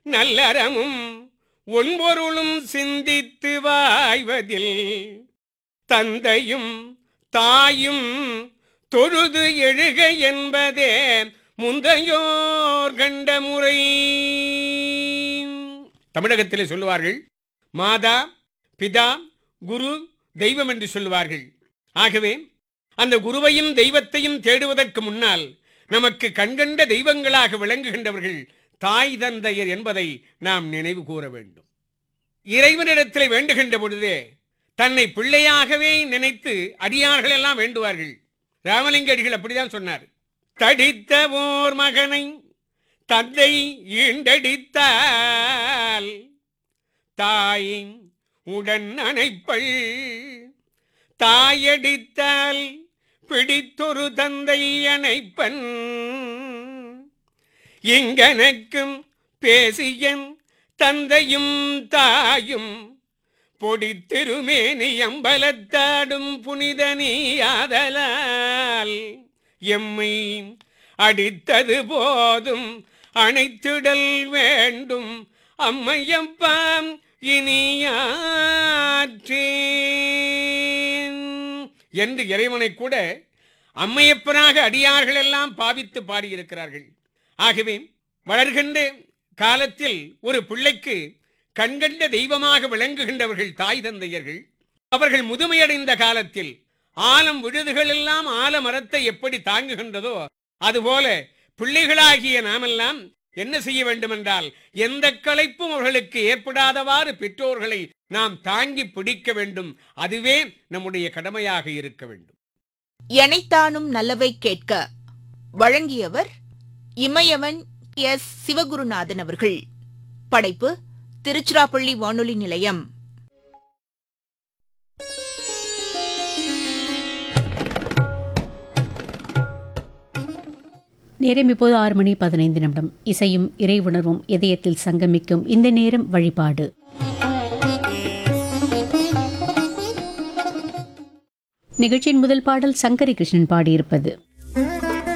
நல்லறமும் ஒன்பொருளும் சிந்தித்து வாய்வதில் தந்தையும் தாயும் தொழுது எழுக என்பதே முந்தையோர் கண்ட முறை தமிழகத்திலே சொல்லுவார்கள் மாதா பிதா குரு தெய்வம் என்று சொல்லுவார்கள் ஆகவே அந்த குருவையும் தெய்வத்தையும் தேடுவதற்கு முன்னால் நமக்கு கண்கண்ட தெய்வங்களாக விளங்குகின்றவர்கள் தாய் தந்தையர் என்பதை நாம் நினைவு கூற வேண்டும் இறைவனிடத்தில் வேண்டுகின்ற பொழுதே தன்னை பிள்ளையாகவே நினைத்து அடியார்கள் எல்லாம் வேண்டுவார்கள் ராமலிங்க அடிகள் அப்படிதான் சொன்னார் தடித்த ஓர் மகனை தந்தை ஈண்டடித்தால் தாய் உடன் அணைப்பள் தாயடித்தால் பிடித்தொரு தந்தை அணைப்பன் இங்கனக்கும் பேசியன் தந்தையும் தாயும் பொடித்திருமேனி அம்பலத்தாடும் புனித நீயாதலால் எம்மை அடித்தது போதும் அணைத்திடல் வேண்டும் அம்மையப்பாம் இனியாற்றேன் என்று இறைவனை கூட அம்மையப்பனாக அடியார்கள் எல்லாம் பாவித்து பாடியிருக்கிறார்கள் ஆகவே வளர்கின்ற காலத்தில் ஒரு பிள்ளைக்கு கண்கண்ட தெய்வமாக விளங்குகின்றவர்கள் தாய் தந்தையர்கள் அவர்கள் முதுமையடைந்த காலத்தில் ஆலம் விழுதுகள் எல்லாம் ஆலமரத்தை எப்படி தாங்குகின்றதோ அதுபோல பிள்ளைகளாகிய நாமெல்லாம் என்ன செய்ய வேண்டும் என்றால் எந்த களைப்பும் அவர்களுக்கு ஏற்படாதவாறு பெற்றோர்களை நாம் தாங்கி பிடிக்க வேண்டும் அதுவே நம்முடைய கடமையாக இருக்க வேண்டும் எனைத்தானும் நல்லவை கேட்க வழங்கியவர் இமயவன் எஸ் சிவகுருநாதன் அவர்கள் படைப்பு திருச்சிராப்பள்ளி வானொலி நிலையம் நேரம் இப்போது ஆறு மணி பதினைந்து நிமிடம் இசையும் இறை உணர்வும் இதயத்தில் சங்கமிக்கும் இந்த நேரம் வழிபாடு நிகழ்ச்சியின் முதல் பாடல் சங்கரி கிருஷ்ணன் பாடியிருப்பது